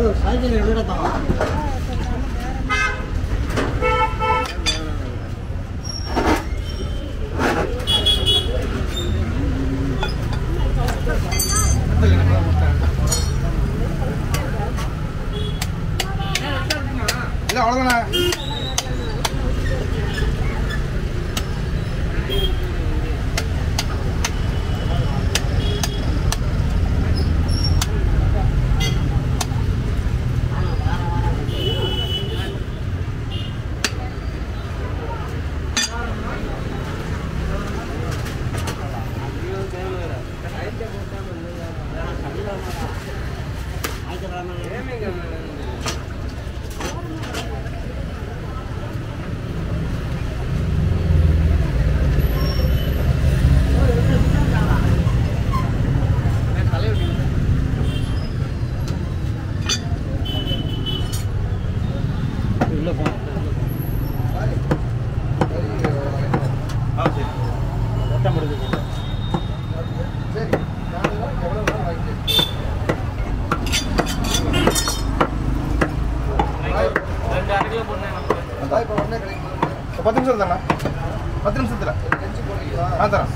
Cycle எடுத்தான் இல்லை அவ்வளோதானே உள்ள போ ஆ சரி ஒட்டம் முடிஞ்சு சரி எவ்வளோ நேரம் வாங்கிட்டு ரெண்டு அரை கிலோ போட்டேன் அதான் இப்போ உடனே கிடைக்கும் பத்து நிமிஷம் தானே பத்து நிமிஷத்தில் ஆ தரேன்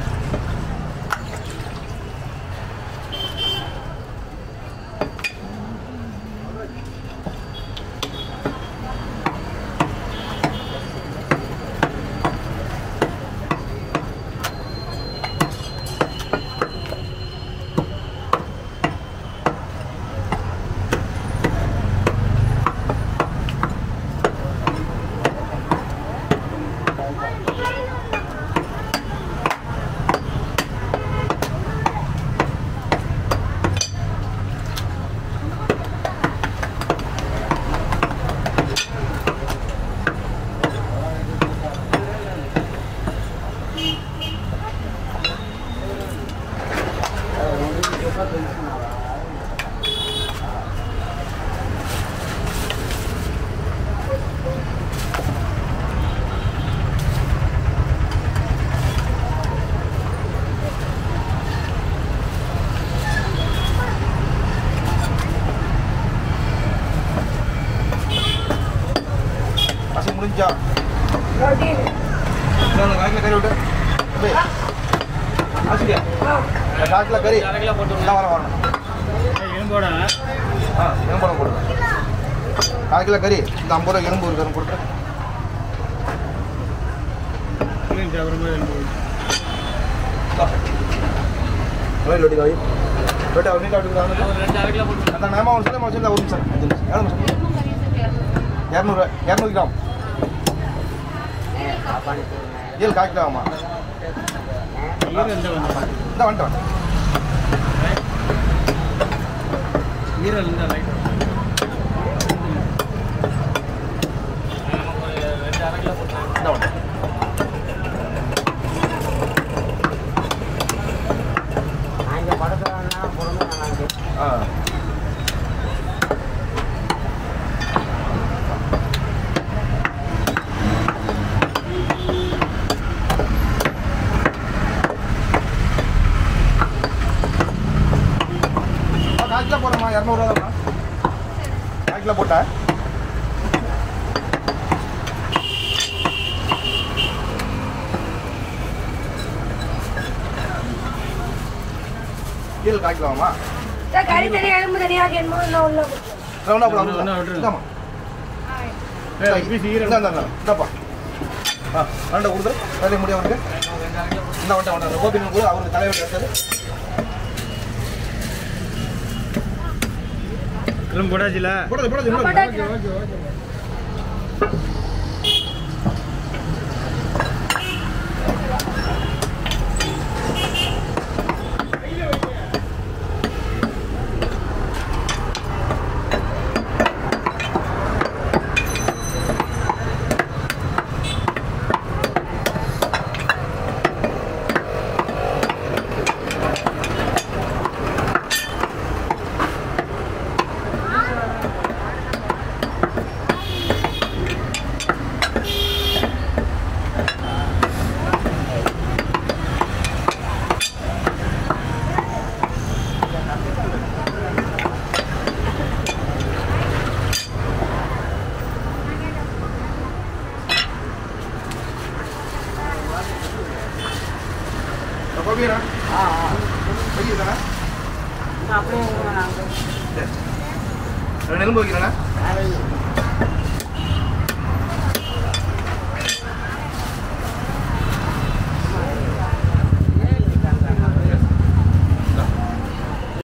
அசை முடிஞ்சா இன்னொன்று காய்க்கில் கறி விட்டு அப்படியே. ஆசிரியா காய்க்கில் கறி அரை கிலோ போட்டு எல்லாம் வர வரணும் எலும்போட ஆ எலும்பு கொடுங்க கால் கிலோ கறி இந்த ஐம்பது ரூபா எலும்பு இருக்கிறது கொடுத்து அப்புறமா எலும்பு லொட்டி காய் லொட்டி அவர் நீட்டாக எடுக்கிறாங்க ஒரு ரெண்டு அரை கிலோ போட்டு அந்த நேமா ஒரு சில வச்சுருந்தா ஒரு நிமிஷம் அஞ்சு நிமிஷம் ஏழு நிமிஷம் இரநூறு இரநூறு கிராம் ஏழு கால் கிலோ ஆமாம் ஈரம் எந்த வந்து இந்த வந்துட்டேன் ஈரல் இந்த லைட் நமக்கு ஒரு ரெண்டு அரை கிலோ போட்டேன் இந்த வந்துட்டேன் ஆ ஆ, கால் கிலோ போடுறேம்மா இரநூறுவா தான்மா கால் கிலோ போட்டேன் கீழே கால் கிலோ ஆமா சார் கறி தனியாக எலும்பு தனியாக வேணுமோ இல்லை உள்ள ரவுண்டா போடு ஒண்ணு, ஒண்ணு விட்டுரு. இந்தாம்மா ஏய் பீஸ் ஈரல் இந்தா இந்தா இந்தாப்பா ஆ ரெண்டை கொடுத்துரு வேலையை முடியும் அவனுக்கு இந்த வந்துட்டேன் வந்துட்டேன் கோபி கூட அவருக்கு தலைவர் எடுத்தது எலும்பு போடாச்சுல போடாது போடாது போடாது போட்டாச்சு. வைக்கிறா ஆ ஆ வைக்கிறா அப்படியே ரெண்டு எலும்பு வைக்கிறேண்ணா நாங்கள்